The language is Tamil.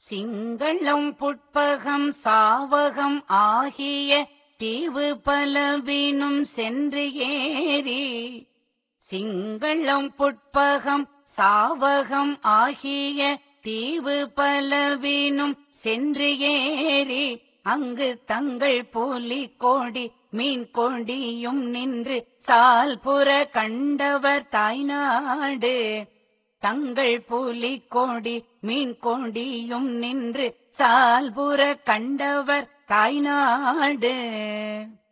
சிங்களம் புட்பகம் சாவகம் ஆகிய தீவு பலவினும் சென்று ஏறி சிங்களம் புட்பகம் சாவகம் ஆகிய தீவு பலவினும் சென்று ஏறி அங்கு தங்கள் புலி கோடி மீன் கொடியும் நின்று சால்புற கண்டவர் தாய்நாடு தங்கள் புலி கோடி மீன் கொடியும் நின்று சால்புற கண்டவர் தாய்நாடு